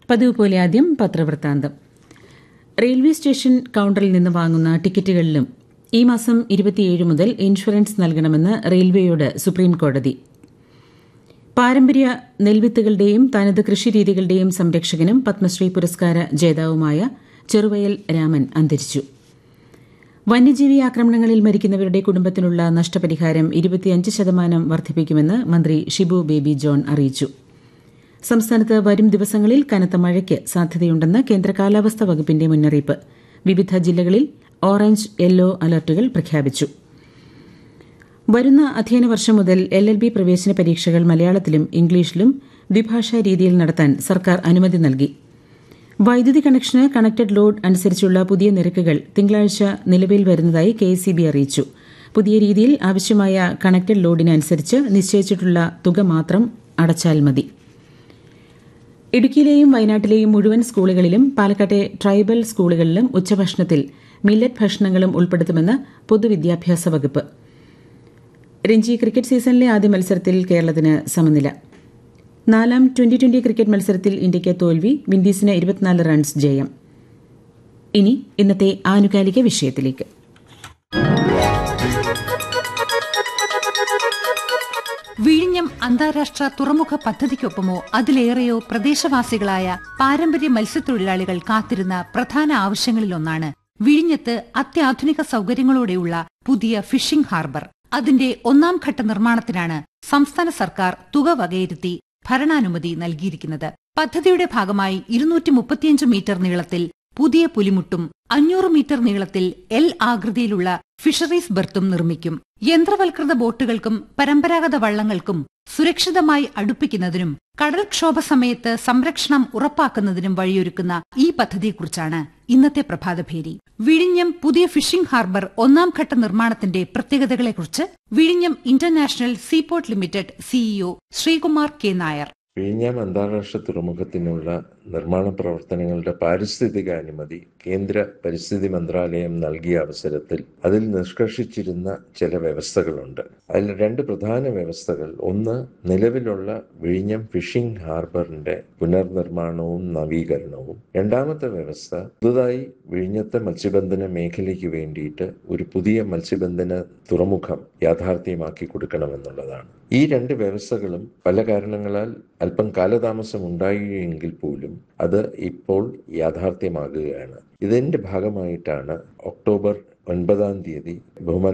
പതിവ് പോലെ ആദ്യം പത്രവൃത്താന്തം റെയിൽവേ സ്റ്റേഷൻ കൌണ്ടറിൽ നിന്ന് വാങ്ങുന്ന ടിക്കറ്റുകളിലും ഈ മാസം ഇരുപത്തിയേഴ് മുതൽ ഇൻഷുറൻസ് നൽകണമെന്ന് റെയിൽവേയോട് സുപ്രീംകോടതി പാരമ്പര്യ നെൽവിത്തുകളുടെയും തനത് കൃഷിരീതികളുടെയും സംരക്ഷകനും പത്മശ്രീ പുരസ്കാര ജേതാവുമായ ചെറുവയൽ രാമൻ അന്തരിച്ചു വന്യജീവി ആക്രമണങ്ങളിൽ മരിക്കുന്നവരുടെ കുടുംബത്തിനുള്ള നഷ്ടപരിഹാരം ഇരുപത്തിയഞ്ച് ശതമാനം വർദ്ധിപ്പിക്കുമെന്ന് മന്ത്രി ഷിബു ബേബി ജോൺ അറിയിച്ചു സംസ്ഥാനത്ത് വരും ദിവസങ്ങളിൽ കനത്ത മഴയ്ക്ക് സാധ്യതയുണ്ടെന്ന് കേന്ദ്ര കാലാവസ്ഥാ വകുപ്പിന്റെ മുന്നറിയിപ്പ് വിവിധ ജില്ലകളിൽ ഓറഞ്ച് യെല്ലോ അലർട്ടുകൾ പ്രഖ്യാപിച്ചു വരുന്ന അധ്യയന വർഷം മുതൽ എൽ എൽ ബി പ്രവേശന പരീക്ഷകൾ മലയാളത്തിലും ഇംഗ്ലീഷിലും ദ്വിഭാഷാ രീതിയിൽ നടത്താൻ സർക്കാർ അനുമതി നൽകി വൈദ്യുതി കണക്ഷന് കണക്റ്റഡ് ലോഡ് അനുസരിച്ചുള്ള പുതിയ നിരക്കുകൾ തിങ്കളാഴ്ച നിലവിൽ വരുന്നതായി കെ അറിയിച്ചു പുതിയ രീതിയിൽ ആവശ്യമായ കണക്റ്റഡ് ലോഡിന് അനുസരിച്ച് നിശ്ചയിച്ചിട്ടുള്ള തുക മാത്രം അടച്ചാൽ മതി ഇടുക്കിയിലെയും വയനാട്ടിലെയും മുഴുവൻ സ്കൂളുകളിലും പാലക്കാട്ടെ ട്രൈബൽ സ്കൂളുകളിലും ഉച്ചഭക്ഷണത്തിൽ മില്ലറ്റ് ഭക്ഷണങ്ങളും ഉൾപ്പെടുത്തുമെന്ന് പൊതുവിദ്യാഭ്യാസ വകുപ്പ് രഞ്ജി ക്രിക്കറ്റ് സീസണിലെ ആദ്യ മത്സരത്തിൽ കേരളത്തിന് സമനില നാലാം ട്വന്റി ട്വന്റി ക്രിക്കറ്റ് മത്സരത്തിൽ ഇന്ത്യയ്ക്ക് തോൽവി വിൻഡീസിന് ഇരുപത്തിനാല് റൺസ് ജയം ഇനി ഇന്നത്തെ ആനുകാലിക വിഷയത്തിലേക്ക് വിഴിഞ്ഞം അന്താരാഷ്ട്ര തുറമുഖ പദ്ധതിക്കൊപ്പമോ അതിലേറെയോ പ്രദേശവാസികളായ പാരമ്പര്യ മത്സ്യത്തൊഴിലാളികൾ കാത്തിരുന്ന പ്രധാന ആവശ്യങ്ങളിലൊന്നാണ് വിഴിഞ്ഞത്ത് അത്യാധുനിക സൗകര്യങ്ങളോടെയുള്ള പുതിയ ഫിഷിംഗ് ഹാർബർ അതിന്റെ ഒന്നാം ഘട്ട നിർമ്മാണത്തിനാണ് സംസ്ഥാന സർക്കാർ തുക വകയിരുത്തി ഭരണാനുമതി നൽകിയിരിക്കുന്നത് പദ്ധതിയുടെ ഭാഗമായി ഇരുന്നൂറ്റി മുപ്പത്തിയഞ്ച് മീറ്റർ നീളത്തിൽ പുതിയ പുലിമുട്ടും അഞ്ഞൂറ് മീറ്റർ നീളത്തിൽ എൽ ആകൃതിയിലുള്ള ഫിഷറീസ് ബർത്തും നിർമ്മിക്കും യന്ത്രവൽകൃത ബോട്ടുകൾക്കും പരമ്പരാഗത വള്ളങ്ങൾക്കും സുരക്ഷിതമായി അടുപ്പിക്കുന്നതിനും കടൽക്ഷോഭ സമയത്ത് സംരക്ഷണം ഉറപ്പാക്കുന്നതിനും വഴിയൊരുക്കുന്ന ഈ പദ്ധതിയെക്കുറിച്ചാണ് ഇന്നത്തെ പ്രഭാതഭേരി വിഴിഞ്ഞം പുതിയ ഫിഷിംഗ് ഹാർബർ ഒന്നാം ഘട്ട നിർമ്മാണത്തിന്റെ പ്രത്യേകതകളെക്കുറിച്ച് വിഴിഞ്ഞം international seaport limited CEO Sreekumar K Nair വിഴിഞ്ഞം അന്താരാഷ്ട്ര തുറമുഖത്തിനുള്ള നിർമ്മാണ പ്രവർത്തനങ്ങളുടെ പാരിസ്ഥിതിക അനുമതി കേന്ദ്ര പരിസ്ഥിതി മന്ത്രാലയം നൽകിയ അവസരത്തിൽ അതിൽ നിഷ്കർഷിച്ചിരുന്ന ചില വ്യവസ്ഥകളുണ്ട് അതിൽ രണ്ട് പ്രധാന വ്യവസ്ഥകൾ ഒന്ന് നിലവിലുള്ള വിഴിഞ്ഞം ഫിഷിംഗ് ഹാർബറിന്റെ പുനർനിർമ്മാണവും നവീകരണവും രണ്ടാമത്തെ വ്യവസ്ഥ പുതുതായി വിഴിഞ്ഞത്തെ മത്സ്യബന്ധന മേഖലയ്ക്ക് വേണ്ടിയിട്ട് ഒരു പുതിയ മത്സ്യബന്ധന തുറമുഖം യാഥാർത്ഥ്യമാക്കി കൊടുക്കണമെന്നുള്ളതാണ് ഈ രണ്ട് വ്യവസ്ഥകളും പല കാരണങ്ങളാൽ അല്പം കാലതാമസം ഉണ്ടായെങ്കിൽ പോലും അത് ഇപ്പോൾ യാഥാർത്ഥ്യമാകുകയാണ് ഇതിന്റെ ഭാഗമായിട്ടാണ് ഒക്ടോബർ ഒൻപതാം തീയതി ബഹുമാന